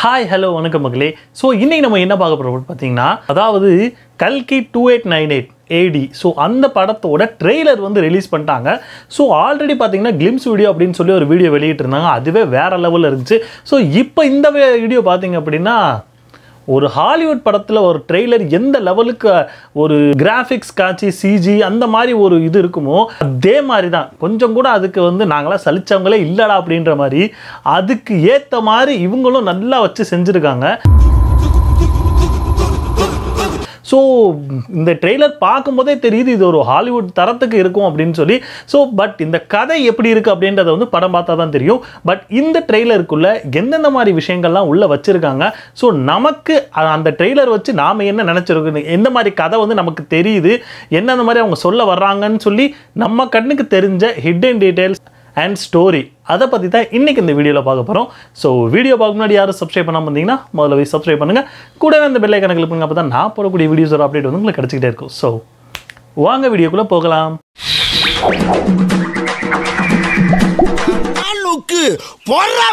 Hi hello வணக்கம் மகளே so இன்னைக்கு நம்ம என்ன பார்க்க போகிறோம் பார்த்தீங்கன்னா அதாவது கல்கி two eight nine eight AD so அந்த படத்தோட ட்ரெய்லர் வந்து ரிலீஸ் பண்ணிட்டாங்க ஸோ ஆல்ரெடி பார்த்தீங்கன்னா கிளிம்ஸ் வீடியோ அப்படின்னு சொல்லி ஒரு வீடியோ வெளியிட்டிருந்தாங்க அதுவே வேற லெவலில் இருந்துச்சு ஸோ இப்போ இந்த வீடியோ பார்த்தீங்க அப்படின்னா ஒரு ஹாலிவுட் படத்தில் ஒரு ட்ரெய்லர் எந்த லெவலுக்கு ஒரு கிராஃபிக்ஸ் காட்சி சிஜி அந்த மாதிரி ஒரு இது இருக்குமோ அதே மாதிரி தான் கொஞ்சம் கூட அதுக்கு வந்து நாங்களாம் சலிச்சவங்களே இல்லடா அப்படின்ற மாதிரி அதுக்கு ஏற்ற மாதிரி இவங்களும் நல்லா வச்சு செஞ்சுருக்காங்க ஸோ இந்த ட்ரெய்லர் பார்க்கும்போதே தெரியுது இது ஒரு ஹாலிவுட் தரத்துக்கு இருக்கும் அப்படின்னு சொல்லி ஸோ பட் இந்த கதை எப்படி இருக்குது அப்படின்றத வந்து படம் பார்த்தா தான் தெரியும் பட் இந்த ட்ரெய்லருக்குள்ள எந்தெந்த மாதிரி விஷயங்கள்லாம் உள்ளே வச்சுருக்காங்க ஸோ நமக்கு அ- அந்த ட்ரெய்லர் வச்சு நாம் என்ன நினச்சிருக்கோம் எந்த மாதிரி கதை வந்து நமக்கு தெரியுது என்னென்ன மாதிரி அவங்க சொல்ல வர்றாங்கன்னு சொல்லி நம்ம கண்ணுக்கு தெரிஞ்ச ஹிடன் டீட்டெயில்ஸ் அண்ட் ஸ்டோரி அதை பற்றி தான் இன்றைக்கி இந்த வீடியோவில் பார்க்க போகிறோம் ஸோ வீடியோ பார்க்க முன்னாடி யாரும் சப்ஸ்கிரைப் பண்ணாமல் இருந்தீங்கன்னா முதல்ல போய் சப்ஸ்கிரைப் பண்ணுங்கள் கூடவே அந்த பெல் ஐக்கனை கிளிக் பண்ணுங்க அப்போ தான் நான் போடக்கூடிய வீடியோஸோட அப்டேட் வந்து உங்களுக்கு கிடச்சிக்கிட்டே இருக்கும் ஸோ வாங்க வீடியோக்குள்ளே போகலாம் லுக்கு போடுறா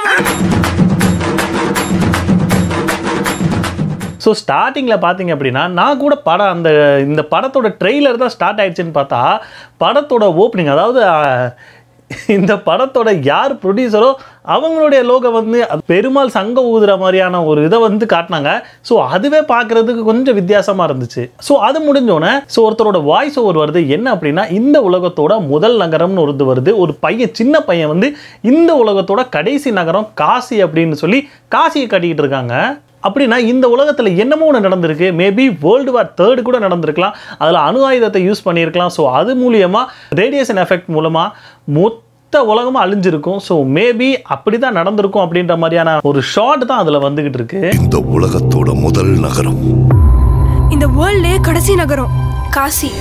ஸோ ஸ்டார்டிங்கில் பார்த்தீங்க அப்படின்னா நான் கூட படம் அந்த இந்த படத்தோட ட்ரெய்லர் தான் ஸ்டார்ட் ஆயிடுச்சுன்னு பார்த்தா படத்தோட ஓப்பனிங் அதாவது அஹ், இந்த படத்தோட யார் ப்ரொடியூசரோ அவங்களுடைய லோகோ வந்து அது பெருமாள் சங்க ஊதுற மாதிரியான ஒரு இதை வந்து காட்டினாங்க ஸோ அதுவே பார்க்குறதுக்கு கொஞ்சம் வித்தியாசமாக இருந்துச்சு ஸோ அது முடிஞ்சோடனே ஸோ ஒருத்தரோட வாய்ஸ் ஓவர் வருது என்ன அப்படின்னா இந்த உலகத்தோட முதல் நகரம்னு ஒரு இது வருது ஒரு பையன் சின்ன பையன் வந்து இந்த உலகத்தோட கடைசி நகரம் காசி அப்படின்னு சொல்லி காசியை கட்டிக்கிட்டு இருக்காங்க அப்படின்னா இந்த உலகத்தில் என்னமோ ஒன்று நடந்திருக்கு மேபி வேர்ல்டு வார் தேர்டு கூட நடந்திருக்கலாம் அதில் அணு ஆயுதத்தை யூஸ் பண்ணியிருக்கலாம் ஸோ அது மூலியமாக ரேடியேஷன் எஃபெக்ட் மூலமாக மொத்த உலகமும் அழிஞ்சிருக்கும் ஸோ மேபி அப்படி தான் நடந்திருக்கும் அப்படின்ற மாதிரியான ஒரு ஷார்ட் தான் அதில் வந்துக்கிட்டு இருக்கு இந்த உலகத்தோட முதல் நகரம் இந்த வேர்ல்ட்லே கடைசி நகரம் காசி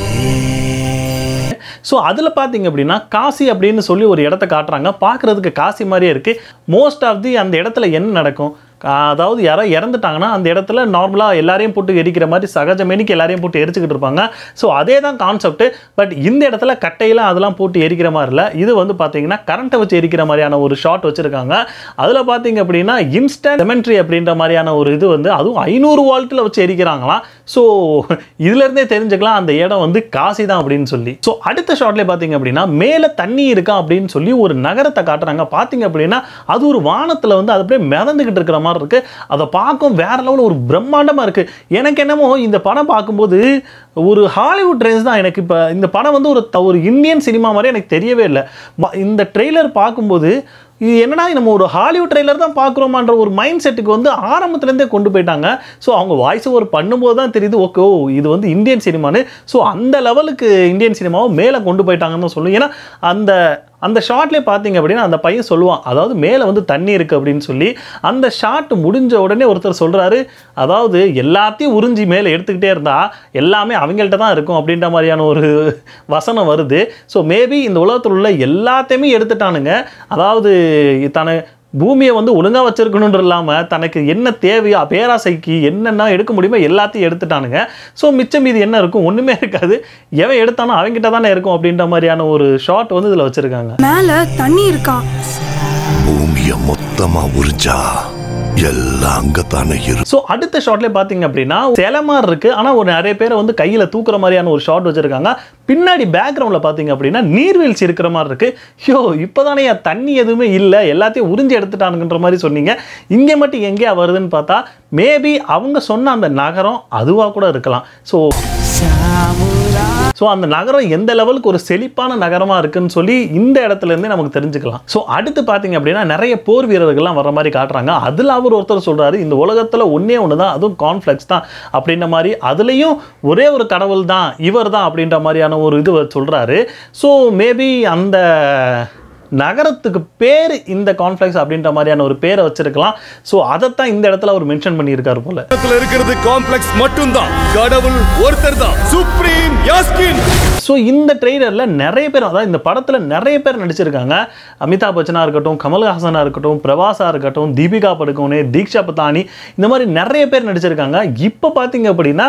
ஸோ அதில் பார்த்தீங்க அப்படின்னா காசி அப்படின்னு சொல்லி ஒரு இடத்த காட்டுறாங்க பார்க்குறதுக்கு காசி மாதிரியே இருக்குது மோஸ்ட் ஆஃப் தி அந்த இடத்துல என்ன நடக்கும் ஆஹ் அதாவது யாரோ இறந்துட்டாங்கன்னா அந்த இடத்துல நார்மலாக எல்லாரையும் போட்டு எரிக்கிற மாதிரி சகஜமேனிக்கு எல்லாரையும் போட்டு எரிச்சுக்கிட்டு இருப்பாங்க ஸோ அதே தான் கான்செப்ட் பட் இந்த இடத்துல கட்டையெல்லாம் அதெல்லாம் போட்டு எரிக்கிற மாதிரி இல்லை இது வந்து பார்த்தீங்கன்னா கரண்ட்டை வச்சு எரிக்கிற மாதிரியான ஒரு ஷாட் வச்சுருக்காங்க அதில் பார்த்தீங்க அப்படின்னா இன்ஸ்டன்ட் செமெண்ட்ரி அப்படின்ற மாதிரியான ஒரு இது வந்து அதுவும் ஐநூறு வால்ட்டில் வச்சு எரிக்கிறாங்களாம் ஸோ இதுலேருந்தே தெரிஞ்சுக்கலாம் அந்த இடம் வந்து காசி தான் அப்படின்னு சொல்லி ஸோ அடுத்த ஷாட்லேயே பார்த்தீங்க அப்படின்னா மேலே தண்ணி இருக்கா அப்படின்னு சொல்லி ஒரு நகரத்தை காட்டுறாங்க பார்த்தீங்க அப்படின்னா அது ஒரு வானத்தில் வந்து அது அப்படியே மிதந்துக்கிட்டு இருக்கிற மாதிரி இருக்குது அதை பார்க்கும் வேற லெவலில் ஒரு பிரம்மாண்டமாக இருக்குது எனக்கு என்னமோ இந்த படம் பார்க்கும்போது ஒரு ஹாலிவுட் ரேஞ்ச் தான் எனக்கு இப்போ இந்த படம் வந்து ஒரு த- ஒரு இந்தியன் சினிமா மாதிரி எனக்கு தெரியவே இல்லை ம- இந்த ட்ரெய்லர் பார்க்கும்போது இது என்னடா நம்ம ஒரு ஹாலிவுட் ட்ரெய்லர் தான் பார்க்குறோமான்ற ஒரு மைண்ட் செட்டுக்கு வந்து ஆரம்பத்துலேருந்தே கொண்டு போயிட்டாங்க ஸோ அவங்க வாய்ஸ் ஓவர் பண்ணும்போது தான் தெரியுது ஓகே ஓ இது வந்து இந்தியன் சினிமான்னு ஸோ அந்த லெவலுக்கு இந்தியன் சினிமாவை மேலே கொண்டு போயிட்டாங்கன்னு தான் சொல்லும் ஏன்னா அந்த அந்த ஷாட்லேயே பார்த்தீங்க அப்படின்னா அந்த பையன் சொல்லுவான் அதாவது மேலே வந்து தண்ணி இருக்குது அப்படின்னு சொல்லி அந்த ஷாட் முடிஞ்ச உடனே ஒருத்தர் சொல்கிறாரு அதாவது எல்லாத்தையும் உறிஞ்சி மேலே எடுத்துக்கிட்டே இருந்தால் எல்லாமே அவங்கள்ட்ட தான் இருக்கும் அப்படின்ற மாதிரியான ஒரு வசனம் வருது ஸோ மேபி இந்த உலகத்தில் உள்ள எல்லாத்தையுமே எடுத்துட்டானுங்க அதாவது தன பூமியை வந்து ஒழுங்காக வச்சிருக்கணுன்ற இல்லாமல் தனக்கு என்ன தேவையோ பேராசைக்கு என்னென்ன எடுக்க முடியுமோ எல்லாத்தையும் எடுத்துட்டானுங்க ஸோ மிச்சம் மீதி என்ன இருக்கும் ஒன்றுமே இருக்காது எவன் எடுத்தானோ அவன்கிட்ட தானே இருக்கும் அப்படின்ற மாதிரியான ஒரு ஷாட் வந்து இதில் வச்சுருக்காங்க மேல தண்ணி இருக்கான் பூமிய மொத்தமா உறிஞ்சா எல்லாம் அங்கத்தானே இரு ஸோ அடுத்த ஷாட்லேயே பார்த்தீங்க அப்படின்னா சில மாதிரி இருக்குது ஆனால் ஒரு நிறைய பேரை வந்து கையில் தூக்குற மாதிரியான ஒரு ஷாட் வச்சுருக்காங்க பின்னாடி பேக்ரவுண்டில் பார்த்தீங்க அப்படின்னா நீர்வீழ்ச்சி இருக்கிற மாதிரி இருக்குது ஐயோ இப்போ தானே தண்ணி எதுவுமே இல்லை எல்லாத்தையும் உறிஞ்சி எடுத்துட்டானுங்கன்ற மாதிரி சொன்னீங்க இங்கே மட்டும் எங்கேயா வருதுன்னு பார்த்தா மேபி அவங்க சொன்ன அந்த நகரம் அதுவாக கூட இருக்கலாம் ஸோ ஸோ அந்த நகரம் எந்த லெவலுக்கு ஒரு செழிப்பான நகரமாக இருக்குன்னு சொல்லி இந்த இடத்துல இருந்தே நமக்கு தெரிஞ்சுக்கலாம் ஸோ அடுத்து பார்த்தீங்க அப்படின்னா நிறைய போர் வீரர்கள்லாம் வர மாதிரி காட்டுறாங்க அதில் அவர் ஒருத்தர் சொல்கிறாரு இந்த உலகத்தில் ஒன்றே ஒன்று தான் அதுவும் கான்ஃப்ளெக்ஸ் தான் அப்படின்ற மாதிரி அதுலேயும் ஒரே ஒரு கடவுள் தான் இவர் தான் அப்படின்ற மாதிரியான ஒரு இது சொல்கிறாரு ஸோ மேபி அந்த நகரத்துக்கு பேர் இந்த கான்ஃப்ளெக்ஸ் அப்படின்ற மாதிரியான ஒரு பேரை வச்சிருக்கலாம் ஸோ அதைத்தான் இந்த இடத்துல அவர் மென்ஷன் பண்ணியிருக்காரு போல உலகத்துல இருக்கிறது காம்ப்ளெக்ஸ் மட்டும்தான் கடவுள் ஒருத்தர் தான் சுப்ரீம் யாஸ்கின் ஸோ இந்த ட்ரெய்லரில் நிறைய பேர் அதாவது இந்த படத்தில் நிறைய பேர் நடிச்சிருக்காங்க அமிதாப் பச்சனாக இருக்கட்டும் கமல்ஹாசனாக இருக்கட்டும் பிரபாஸாக இருக்கட்டும் தீபிகா படுகோனே தீக்ஷா பத்தானி இந்த மாதிரி நிறைய பேர் நடிச்சிருக்காங்க இப்போ பார்த்தீங்க அப்படின்னா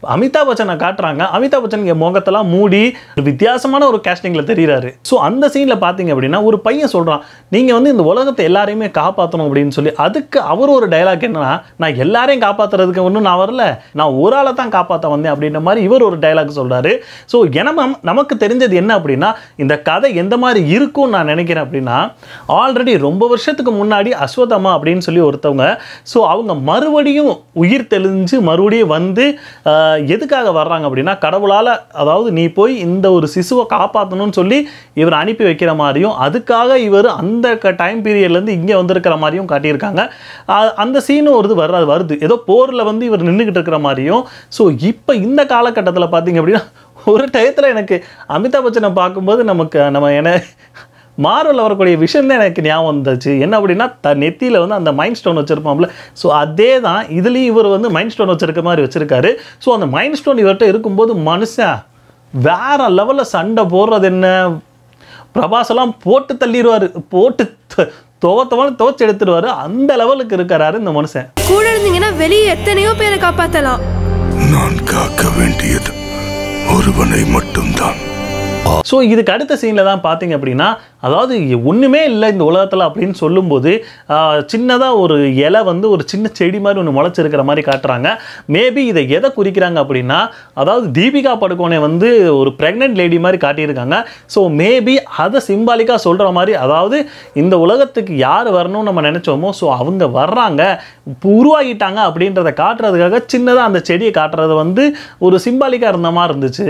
அமிதாப் பச்சனை காட்டுறாங்க அமிதாப் பச்சன் இங்கே முகத்தெல்லாம் மூடி வித்தியாசமான ஒரு கேஸ்டிங்கில் தெரியுறாரு ஸோ அந்த சீனில் பார்த்தீங்க அப்படின்னா ஒரு பையன் சொல்கிறான் நீங்கள் வந்து இந்த உலகத்தை எல்லாரையுமே காப்பாற்றணும் அப்படின்னு சொல்லி அதுக்கு அவர் ஒரு டைலாக் என்னன்னா நான் எல்லாரையும் காப்பாற்றுறதுக்கு ஒன்றும் நான் வரல நான் ஒரு ஆளை தான் காப்பாற்ற வந்தேன் அப்படின்ற மாதிரி இவர் ஒரு டைலாக் சொல்கிறாரு ஸோ எனக்கு நமக்கு தெரிஞ்சது என்ன அப்படின்னா இந்த கதை எந்த மாதிரி இருக்கும்னு நான் நினைக்கிறேன் அப்படின்னா ஆல்ரெடி ரொம்ப வருஷத்துக்கு முன்னாடி அஸ்வதமா அப்படின்னு சொல்லி ஒருத்தவங்க ஸோ அவங்க மறுபடியும் உயிர் தெளிஞ்சு மறுபடியும் வந்து ஆஹ், எதுக்காக வர்றாங்க அப்படின்னா கடவுளால் அதாவது நீ போய் இந்த ஒரு சிசுவை காப்பாற்றணும்னு சொல்லி இவர் அனுப்பி வைக்கிற மாதிரியும் அதுக்காக இவர் அந்த டைம் பீரியட்லேருந்து இங்கே வந்திருக்கிற மாதிரியும் காட்டியிருக்காங்க ஆஹ், அந்த சீனும் ஒரு இது வர்றது வருது ஏதோ போரில் வந்து இவர் நின்றுக்கிட்டு இருக்கிற மாதிரியும் ஸோ இப்போ இந்த காலகட்டத்தில் பார்த்தீங்க அப்படின்னா ஒரு டயத்தில் எனக்கு அமிதாப் பச்சனை பார்க்கும்போது நமக்கு நம்ம என்ன மார்வலில் வரக்கூடிய விஷயம் தான் எனக்கு ஞாபகம் வந்துச்சு என்ன அப்படின்னா த நெத்தியில் வந்து அந்த மைண்ட் ஸ்டோன் வச்சுருப்பாம்ல ஸோ அதே தான் இதுலேயும் இவர் வந்து மைண்ட் ஸ்டோன் வச்சிருக்க மாதிரி வச்சுருக்காரு ஸோ அந்த மைண்ட் ஸ்டோன் இவர்கிட்ட இருக்கும்போது மனுஷன் வேற லெவலில் சண்டை போடுறது என்ன பிரபாஸ் எல்லாம் போட்டு தள்ளிடுவார் போட்டு த- துவத்தவன துவச்சி எடுத்துடுவார் அந்த லெவலுக்கு இருக்கிறாரு இந்த மனுஷன் கூட இருந்தீங்கன்னா வெளியே எத்தனையோ பேரை காப்பாத்தலாம் நான் காக்க வேண்டியது ஒருவனை மட்டும்தான் ஸோ இதுக்கு அடுத்த சீனில் தான் பார்த்தீங்க அப்படின்னா அதாவது ஒன்றுமே இல்லை இந்த உலகத்தில் அப்படின்னு சொல்லும்போது சின்னதாக ஒரு இலை வந்து ஒரு சின்ன செடி மாதிரி ஒன்று முளைச்சிருக்கிற மாதிரி காட்டுறாங்க மேபி இதை எதை குறிக்கிறாங்க அப்படின்னா அதாவது தீபிகா படுகோனே வந்து ஒரு ப்ரெக்னென்ட் லேடி மாதிரி காட்டியிருக்காங்க ஸோ மேபி அதை சிம்பாலிக்காக சொல்கிற மாதிரி அதாவது இந்த உலகத்துக்கு யார் வரணும்னு நம்ம நினச்சோமோ ஸோ அவங்க வர்றாங்க இப்போ உருவாகிட்டாங்க அப்படின்றத காட்டுறதுக்காக சின்னதாக அந்த செடியை காட்டுறது வந்து ஒரு சிம்பாலிக்காக இருந்த மாதிரி இருந்துச்சு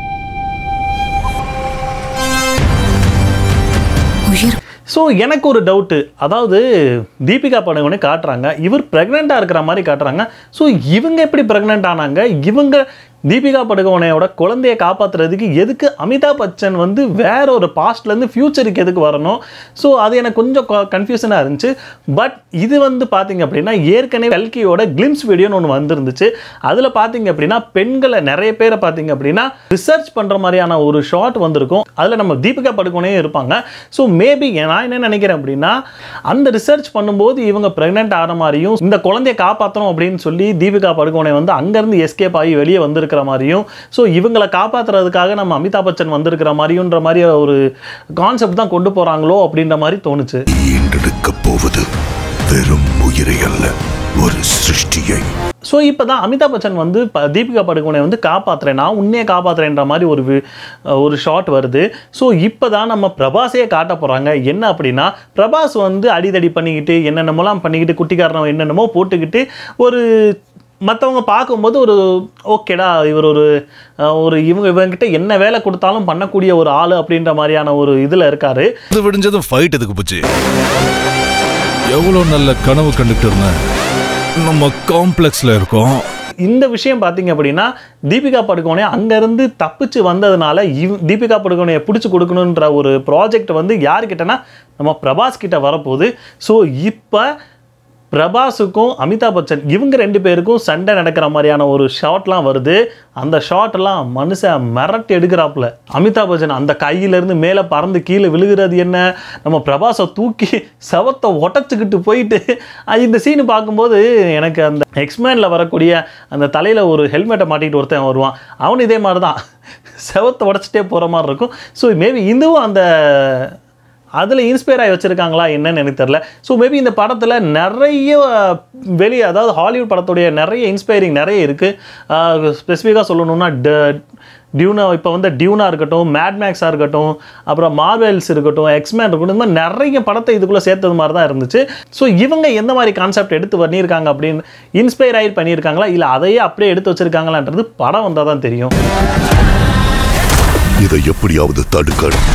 ஸோ எனக்கு ஒரு டவுட்டு அதாவது தீபிகா படுகோனே காட்டுறாங்க இவர் ப்ரெக்னெண்ட்டாக இருக்கிற மாதிரி காட்டுறாங்க ஸோ இவங்க எப்படி ப்ரெக்னென்ட் ஆனாங்க இவங்க தீபிகா படுகோனையோட குழந்தைய காப்பாற்றுறதுக்கு எதுக்கு அமிதாப் பச்சன் வந்து வேற ஒரு பாஸ்ட்லேருந்து ஃப்யூச்சருக்கு எதுக்கு வரணும் ஸோ அது எனக்கு கொஞ்சம் கன்ஃபியூஷனாக இருந்துச்சு பட் இது வந்து பார்த்தீங்க அப்படின்னா ஏற்கனவே கல்கியோட கிளிம்ஸ் வீடியோன்னு ஒன்று வந்திருந்துச்சு அதில் பார்த்தீங்க அப்படின்னா பெண்களை நிறைய பேரை பார்த்தீங்க அப்படின்னா ரிசர்ச் பண்ணுற மாதிரியான ஒரு ஷாட் வந்திருக்கும் அதில் நம்ம தீபிகா படுகோனே இருப்பாங்க ஸோ மேபி நான் என்ன நினைக்கிறேன் அப்படின்னா அந்த ரிசர்ச் பண்ணும்போது இவங்க ப்ரெக்னென்ட் ஆகிற மாதிரியும் இந்த குழந்தைய காப்பாற்றணும் அப்படின்னு சொல்லி தீபிகா படுகோனே வந்து அங்கேருந்து எஸ்கேப் ஆகி வெளியே வந்திருக்கிற மாதிரியும் ஸோ இவங்களை காப்பாற்றுறதுக்காக நம்ம அமிதாப் பச்சன் வந்திருக்கிற மாதிரியுன்ற மாதிரி ஒரு கான்செப்ட் தான் கொண்டு போகிறாங்களோ அப்படின்ற மாதிரி தோணுச்சு ஈண்டெடுக்கப் போவது வெறும் உயிரை அல்ல ஒரு சிருஷ்டியை ஸோ இப்போ தான் அமிதாப் பச்சன் வந்து இப்போ தீபிகா படுகோனை வந்து காப்பாற்றுறேன் நான் உன்னையே காப்பாற்றுறேன்ற மாதிரி ஒரு வி- ஒரு ஷாட் வருது ஸோ இப்போ தான் நம்ம பிரபாஸையே காட்ட போகிறாங்க என்ன அப்படின்னா பிரபாஸ் வந்து அடிதடி பண்ணிக்கிட்டு என்னென்னமோலாம் பண்ணிக்கிட்டு குட்டிக்காரனம் என்னென்னமோ போட்டுக்கிட்டு ஒரு மற்றவங்க பார்க்கும்போது ஒரு ஓகேடா இவர் ஒரு அஹ், ஒரு இவங்க இவங்ககிட்ட என்ன வேலை கொடுத்தாலும் பண்ணக்கூடிய ஒரு ஆள் அப்படின்ற மாதிரியான ஒரு இதில் இருக்காரு இது விடிஞ்சதும் ஃபைட் எதுக்கு போச்சு எவ்வளோ நல்ல கனவு கண்டுட்டு இருந்தேன் நம்ம காம்ப்ளெக்ஸ்ல இருக்கோம் இந்த விஷயம் பார்த்தீங்க அப்படின்னா தீபிகா படுகோனே அங்கேருந்து தப்பிச்சு வந்ததுனால இவ் தீபிகா படுகோனையை பிடிச்சி கொடுக்கணுன்ற ஒரு ப்ராஜெக்ட் வந்து யாருக்கிட்டனா நம்ம பிரபாஸ் கிட்ட வரப்போகுது ஸோ இப்போ பிரபாஸுக்கும் அமிதாப் பச்சன் இவங்க ரெண்டு பேருக்கும் சண்டை நடக்கிற மாதிரியான ஒரு ஷாட்லாம் வருது அந்த ஷாட்லாம் மனுஷன் மிரட்டி எடுக்கிறாப்புல அமிதாப் பச்சன் அந்த கையிலேருந்து மேலே பறந்து கீழே விழுகிறது என்ன நம்ம பிரபாஸை தூக்கி செவத்தை உடச்சிக்கிட்டு போயிட்டு அஹ் இந்த சீனு பார்க்கும்போது எனக்கு அந்த எக்ஸ்மேனில் வரக்கூடிய அந்த தலையில் ஒரு ஹெல்மெட்டை மாட்டிக்கிட்டு ஒருத்தன் வருவான் அவன் இதே மாதிரி தான் செவத்தை உடச்சிட்டே போகிற மாதிரி இருக்கும் ஸோ மேபி இதுவும் அந்த அதில் இன்ஸ்பயர் ஆகி வச்சுருக்காங்களா என்னன்னு எனக்கு தெரில ஸோ மேபி இந்த படத்தில் நிறைய வெளியே அதாவது ஹாலிவுட் படத்துடைய நிறைய இன்ஸ்பைரிங் நிறைய இருக்குது ஸ்பெசிஃபிக்காக சொல்லணும்னா ட டியூனா இப்போ வந்து டியூனா இருக்கட்டும் மேட்மேக்ஸாக இருக்கட்டும் அப்புறம் மார்வெல்ஸ் இருக்கட்டும் எக்ஸ்மேன் இருக்கட்டும் இந்த மாதிரி நிறைய படத்தை இதுக்குள்ளே சேர்த்தது மாதிரி தான் இருந்துச்சு ஸோ இவங்க எந்த மாதிரி கான்செப்ட் எடுத்து பண்ணியிருக்காங்க அப்படின்னு இன்ஸ்பயர் ஆகி பண்ணியிருக்காங்களா இல்லை அதையே அப்படியே எடுத்து வச்சிருக்காங்களான்றது படம் வந்தால் தான் தெரியும் இதை எப்படியாவது தடுக்கணும்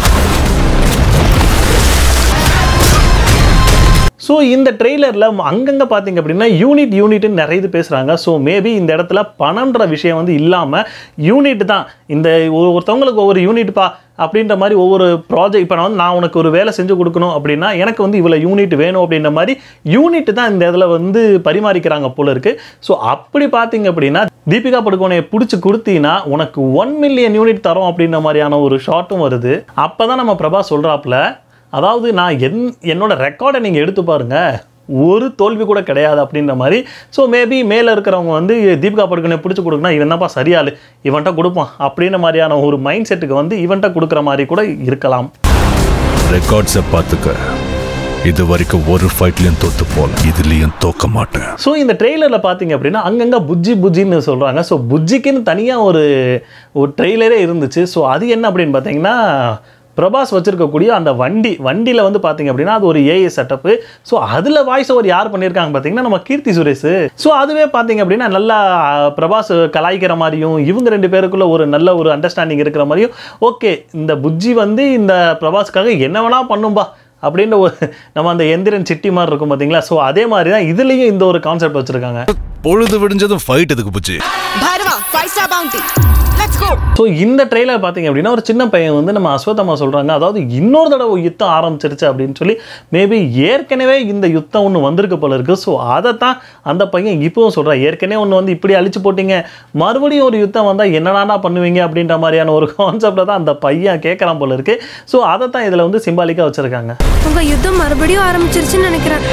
ஸோ இந்த ட்ரெய்லரில் அங்கங்கே பார்த்தீங்க அப்படின்னா யூனிட் யூனிட்னு நிறைய இது பேசுகிறாங்க ஸோ மேபி இந்த இடத்துல பணம்ன்ற விஷயம் வந்து இல்லாமல் யூனிட் தான் இந்த ஒரு- ஒருத்தவங்களுக்கு ஒவ்வொரு யூனிட்ப்பா அப்படின்ற மாதிரி ஒவ்வொரு ப்ராஜெக்ட் இப்போ நான் வந்து நான் உனக்கு ஒரு வேலை செஞ்சு கொடுக்கணும் அப்படின்னா எனக்கு வந்து இவ்வளோ யூனிட் வேணும் அப்படின்ற மாதிரி யூனிட் தான் இந்த இதில் வந்து பரிமாறிக்கிறாங்க போல இருக்கு ஸோ அப்படி பார்த்தீங்க அப்படின்னா தீபிகா படுகோனையை பிடிச்சி கொடுத்தீங்கன்னா உனக்கு ஒன் மில்லியன் யூனிட் தரோம் அப்படின்ற மாதிரியான ஒரு ஷாட்டும் வருது அப்போ தான் நம்ம பிரபா சொல்கிறாப்புல அதாவது நான் என் என்னோட ரெக்கார்டை நீங்கள் எடுத்து பாருங்க ஒரு தோல்வி கூட கிடையாது அப்படின்ற மாதிரி ஸோ மேபி மேலே இருக்கிறவங்க வந்து தீபிகா படுக்கனை பிடிச்சி கொடுக்கணும் இவன் தான்ப்பா சரியாளு இவன்ட்ட கொடுப்பான் அப்படின்ற மாதிரியான ஒரு மைண்ட் செட்டுக்கு வந்து இவன்ட்ட கொடுக்குற மாதிரி கூட இருக்கலாம் ரெக்கார்ட்ஸை பார்த்துக்க இது வரைக்கும் ஒரு ஃபைட்லையும் தோத்து போல இதுலேயும் தோக்க மாட்டேன் ஸோ இந்த ட்ரெய்லரில் பார்த்தீங்க அப்படின்னா அங்கங்கே புஜ்ஜி புஜ்ஜின்னு சொல்கிறாங்க ஸோ புஜ்ஜிக்குன்னு தனியாக ஒரு ஒரு ட்ரெய்லரே இருந்துச்சு ஸோ அது என்ன அப்படின்னு பார்த்தீங்கன்னா பிரபாஸ் வச்சிருக்கக்கூடிய அந்த வண்டி வண்டியில் வந்து பார்த்தீங்க அப்படின்னா அது ஒரு ஏஐ செட்டப்பு ஸோ அதில் வாய்ஸ் ஓவர் யார் பண்ணியிருக்காங்க பார்த்தீங்கன்னா நம்ம கீர்த்தி சுரேஷ் ஸோ அதுவே பார்த்தீங்க அப்படின்னா நல்லா அஹ், பிரபாஸ் கலாய்க்கிற மாதிரியும் இவங்க ரெண்டு பேருக்குள்ள ஒரு நல்ல ஒரு அண்டர்ஸ்டாண்டிங் இருக்கிற மாதிரியும் ஓகே இந்த புஜ்ஜி வந்து இந்த பிரபாஸ்க்காக என்ன வேணா பண்ணும்பா அப்படின்ற ஒரு நம்ம அந்த எந்திரன் சிட்டி மாதிரி இருக்கும் பார்த்தீங்களா ஸோ அதே மாதிரி தான் இதுலேயும் இந்த ஒரு கான்செப்ட் வச்சுருக்காங்க பொழுது விடிஞ்சதும் ஃபைட் எதுக்கு போச்சு Bhairava, five star bounty. Let's go. So இந்த ட்ரெய்லர் பார்த்தீங்க அப்படின்னா ஒரு சின்ன பையன் வந்து நம்ம அஸ்வத்தம்மா சொல்கிறாங்க அதாவது இன்னொரு தடவை யுத்தம் ஆரம்பிச்சிருச்சு அப்படின்னு சொல்லி மேபி ஏற்கனவே இந்த யுத்தம் ஒன்று வந்திருக்கு போல இருக்கு ஸோ அதை தான் அந்த பையன் இப்போவும் சொல்கிறான் ஏற்கனவே ஒன்று வந்து இப்படி அழிச்சு போட்டீங்க மறுபடியும் ஒரு யுத்தம் வந்தால் என்னடானா பண்ணுவீங்க அப்படின்ற மாதிரியான ஒரு கான்செப்டை தான் அந்த பையன் கேட்குறான் போல இருக்கு ஸோ அதை தான் இதில் வந்து சிம்பாலிக்காக வச்சுருக்காங்க உங்க யுத்தம் மறுபடியும் ஆரம்பிச்சிருச்சுன்னு நினைக்கிறேன்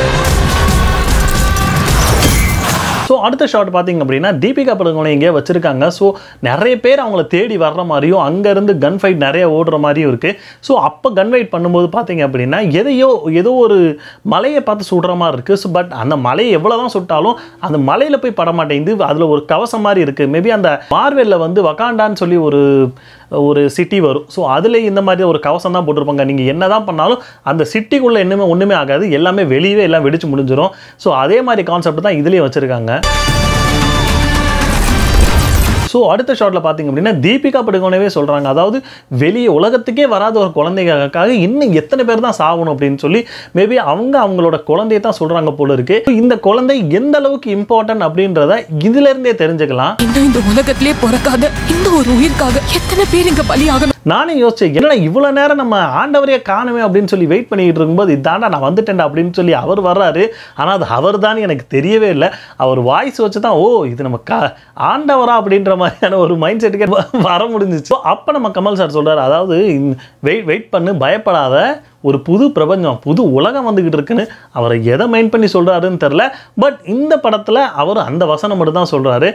ஸோ அடுத்த ஷாட் பார்த்தீங்க அப்படின்னா தீபிகா படுகோனை எங்கேயோ வச்சுருக்காங்க ஸோ நிறைய பேர் அவங்கள தேடி வர்ற மாதிரியும் அங்கேருந்து கன் ஃபைட் நிறைய ஓடுற மாதிரியும் இருக்குது ஸோ அப்போ கன் ஃபைட் பண்ணும்போது பார்த்தீங்க அப்படின்னா எதையோ ஏதோ ஒரு மலையை பார்த்து சுடுற மாதிரி இருக்குது ஸோ பட் அந்த மலையை எவ்வளோ தான் சுட்டாலும் அந்த மலையில் போய் பட மாட்டேங்குது அதில் ஒரு கவசம் மாதிரி இருக்குது மேபி அந்த மார்வெல்ல வந்து வகாண்டான்னு சொல்லி ஒரு ஒரு சிட்டி வரும் ஸோ அதில் இந்த மாதிரி ஒரு கவசம் தான் போட்டிருப்பாங்க நீங்கள் என்ன தான் பண்ணாலும் அந்த சிட்டிக்குள்ளே என்னமே ஒன்றுமே ஆகாது எல்லாமே வெளியவே எல்லாம் வெடிச்சு முடிஞ்சிடும் ஸோ அதே மாதிரி கான்செப்ட் தான் இதுலேயும் வச்சுருக்காங்க ஸோ அடுத்த ஷாட்டில் பார்த்தீங்க அப்படின்னா தீபிகா படுகோனவே சொல்கிறாங்க அதாவது வெளியே உலகத்துக்கே வராத ஒரு குழந்தைகளுக்காக இன்னும் எத்தனை பேர் தான் சாகணும் அப்படின்னு சொல்லி மேபி அவங்க அவங்களோட குழந்தைய தான் சொல்கிறாங்க போல இருக்கு இந்த குழந்தை எந்த அளவுக்கு இம்பார்ட்டன்ட் அப்படின்றத இதுலேருந்தே தெரிஞ்சுக்கலாம் இன்னும் இந்த உலகத்திலே பிறக்காத இந்த ஒரு உயிருக்காக எத்தனை பேர் இங்க பலியாகணும் நானே யோசிச்சேன் என்னடா இவ்வளோ நேரம் நம்ம ஆண்டவரையே காணுமே அப்படின்னு சொல்லி வெயிட் பண்ணிக்கிட்டு இருக்கும்போது இதாண்டா நான் வந்துட்டேன்டா அப்படின்னு சொல்லி அவர் வர்றாரு ஆனால் அது அவர் தான் எனக்கு தெரியவே இல்லை அவர் வாய்ஸ் வச்சு தான் ஓ இது நம்ம கா ஆண்டவரா அப்படின்ற மாதிரியான ஒரு மைண்ட் செட்டுக்கே வ- வர முடிஞ்சிச்சு அப்போ நம்ம கமல் சார் சொல்றாரு அதாவது வெயிட் வெயிட் பண்ணு பயப்படாத ஒரு புது பிரபஞ்சம் புது உலகம் வந்துக்கிட்டு இருக்குன்னு அவரை எதை மைண்ட் பண்ணி சொல்கிறாருன்னு தெரில பட் இந்த படத்தில் அவர் அந்த வசனம் மட்டும் தான் சொல்கிறாரு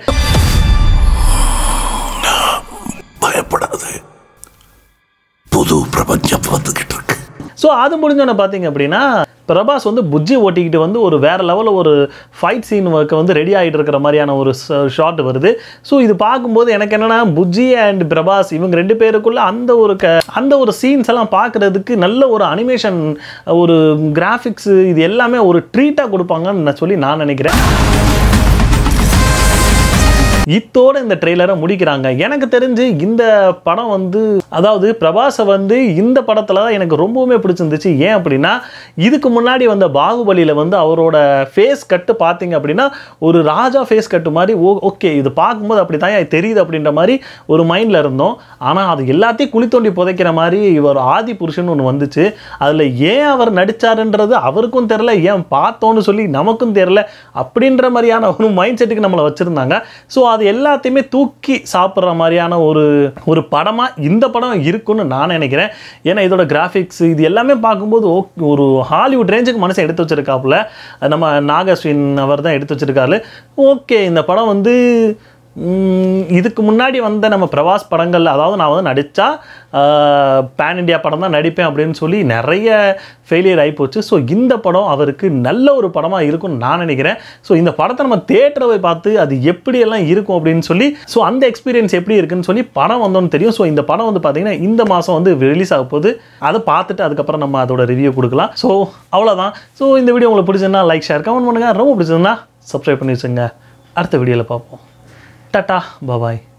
பயப்படாது புது பிரபஞ்சம் வந்துகிட்டு இருக்கு ஸோ அது முடிஞ்சோன்னே பார்த்தீங்க அப்படின்னா பிரபாஸ் வந்து புஜ்ஜி ஓட்டிக்கிட்டு வந்து ஒரு வேற லெவலில் ஒரு ஃபைட் சீன் ஒர்க்கு வந்து ரெடி ஆகிட்டு இருக்கிற மாதிரியான ஒரு ஷாட் வருது ஸோ இது பார்க்கும்போது எனக்கு என்னன்னா புஜ்ஜி அண்ட் பிரபாஸ் இவங்க ரெண்டு பேருக்குள்ள அந்த ஒரு க அந்த ஒரு சீன்ஸ் எல்லாம் பார்க்குறதுக்கு நல்ல ஒரு அனிமேஷன் ஒரு கிராஃபிக்ஸ் இது எல்லாமே ஒரு ட்ரீட்டாக கொடுப்பாங்கன்னு நான் சொல்லி நான் நினைக்கிறேன் இத்தோட இந்த ட்ரெய்லரை முடிக்கிறாங்க எனக்கு தெரிஞ்சு இந்த படம் வந்து அதாவது பிரபாஸை வந்து இந்த படத்தில் தான் எனக்கு ரொம்பவுமே பிடிச்சிருந்துச்சு ஏன் அப்படின்னா இதுக்கு முன்னாடி வந்த பாகுபலியில் வந்து அவரோட ஃபேஸ் கட்டு பார்த்தீங்க அப்படின்னா ஒரு ராஜா ஃபேஸ் கட்டு மாதிரி ஓ ஓகே இது பார்க்கும்போது அப்படி தான் தெரியுது அப்படின்ற மாதிரி ஒரு மைண்டில் இருந்தோம் ஆனால் அது எல்லாத்தையும் குழி தோண்டி புதைக்கிற மாதிரி இவர் ஆதி புருஷன் ஒன்று வந்துச்சு அதில் ஏன் அவர் நடிச்சாருன்றது அவருக்கும் தெரில ஏன் பார்த்தோன்னு சொல்லி நமக்கும் தெரில அப்படின்ற மாதிரியான ஒரு மைண்ட் செட்டுக்கு நம்மளை வச்சுருந்தாங்க ஸோ அது எல்லாத்தையுமே தூக்கி சாப்பிட்ற மாதிரியான ஒரு ஒரு படமாக இந்த படம் இருக்குன்னு நான் நினைக்கிறேன் ஏன்னா இதோட கிராஃபிக்ஸ் இது எல்லாமே பார்க்கும்போது ஓ- ஒரு ஹாலிவுட் ரேஞ்சுக்கு மனுஷன் எடுத்து வச்சிருக்காப்புல நம்ம நாகஸ்வின் அவர் தான் எடுத்து வச்சிருக்காரு ஓகே இந்த படம் வந்து ம், இதுக்கு முன்னாடி வந்த நம்ம பிரபாஸ் படங்கள் அதாவது நான் வந்து நடித்தா பேன் இண்டியா படம் தான் நடிப்பேன் அப்படின்னு சொல்லி நிறைய ஃபெயிலியர் ஆகிப்போச்சு ஸோ இந்த படம் அவருக்கு நல்ல ஒரு படமாக இருக்கும்னு நான் நினைக்கிறேன் ஸோ இந்த படத்தை நம்ம தேட்டரை போய் பார்த்து அது எப்படியெல்லாம் இருக்கும் அப்படின்னு சொல்லி ஸோ அந்த எக்ஸ்பீரியன்ஸ் எப்படி இருக்குன்னு சொல்லி படம் வந்தோன்னு தெரியும் ஸோ இந்த படம் வந்து பார்த்தீங்கன்னா இந்த மாதம் வந்து ரிலீஸ் ஆக போகுது அதை பார்த்துட்டு அதுக்கப்புறம் நம்ம அதோட ரிவ்யூ கொடுக்கலாம் ஸோ அவ்வளோதான் ஸோ இந்த வீடியோ உங்களுக்கு பிடிச்சிருந்தா லைக் ஷேர் கமெண்ட் பண்ணுங்கள் ரொம்ப பிடிச்சிருந்தா சப்ஸ்கிரைப் பண்ணி வச்சுங்க அடுத்த வீடியோவில் பார்ப்போம் டாட்டா பாபாய்